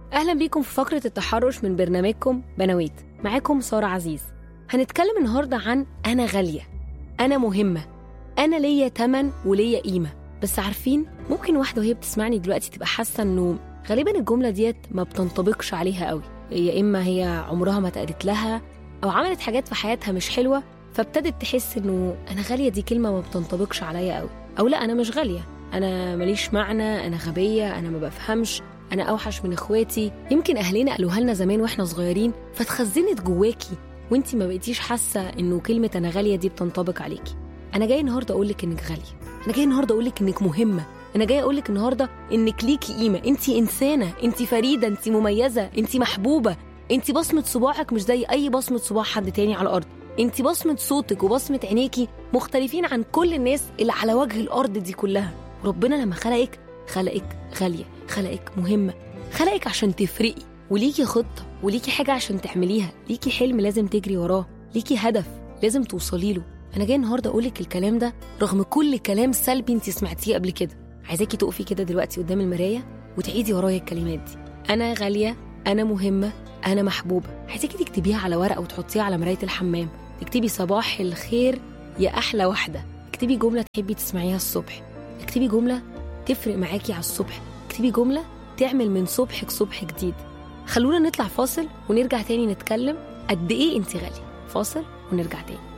أهلا بيكم في فقرة التحرش من برنامجكم بنويت معاكم سارة عزيز هنتكلم النهاردة عن أنا غالية أنا مهمة أنا ليا تمن وليا قيمة بس عارفين ممكن واحدة وهي بتسمعني دلوقتي تبقى حاسة إنه غالبا الجملة ديت ما بتنطبقش عليها قوي يا إما هي عمرها ما اتقالت لها أو عملت حاجات في حياتها مش حلوة فابتدت تحس إنه أنا غالية دي كلمة ما بتنطبقش عليا قوي أو لا أنا مش غالية أنا ماليش معنى أنا غبية أنا ما بفهمش أنا أوحش من إخواتي يمكن أهلنا قالوها لنا زمان وإحنا صغيرين فاتخزنت جواكي وإنتي ما بقيتيش حاسة إنه كلمة أنا غالية دي بتنطبق عليكي أنا جاي النهاردة أقولك إنك غالية أنا جاي النهاردة أقولك إنك مهمة أنا جاي أقولك النهاردة إنك ليكي قيمة إنتي إنسانة إنتي فريدة إنتي مميزة إنتي محبوبة إنتي بصمة صباعك مش زي أي بصمة صباع حد تاني على الأرض إنتي بصمة صوتك وبصمة عينيكي مختلفين عن كل الناس اللي على وجه الأرض دي كلها ربنا لما خلقك خلقك غالية خلقك مهمة خلقك عشان تفرقي وليكي خطة وليكي حاجة عشان تعمليها ليكي حلم لازم تجري وراه ليكي هدف لازم توصلي له أنا جاي النهاردة أقولك الكلام ده رغم كل كلام سلبي أنت سمعتيه قبل كده عايزاكي تقفي كده دلوقتي قدام المراية وتعيدي ورايا الكلمات دي أنا غالية أنا مهمة أنا محبوبة عايزاكي تكتبيها على ورقة وتحطيها على مراية الحمام تكتبي صباح الخير يا أحلى واحدة اكتبي جملة تحبي تسمعيها الصبح اكتبي جملة تفرق معاكي على الصبح اكتبي جملة تعمل من صبحك صبح جديد خلونا نطلع فاصل ونرجع تاني نتكلم قد ايه انت غالية فاصل ونرجع تاني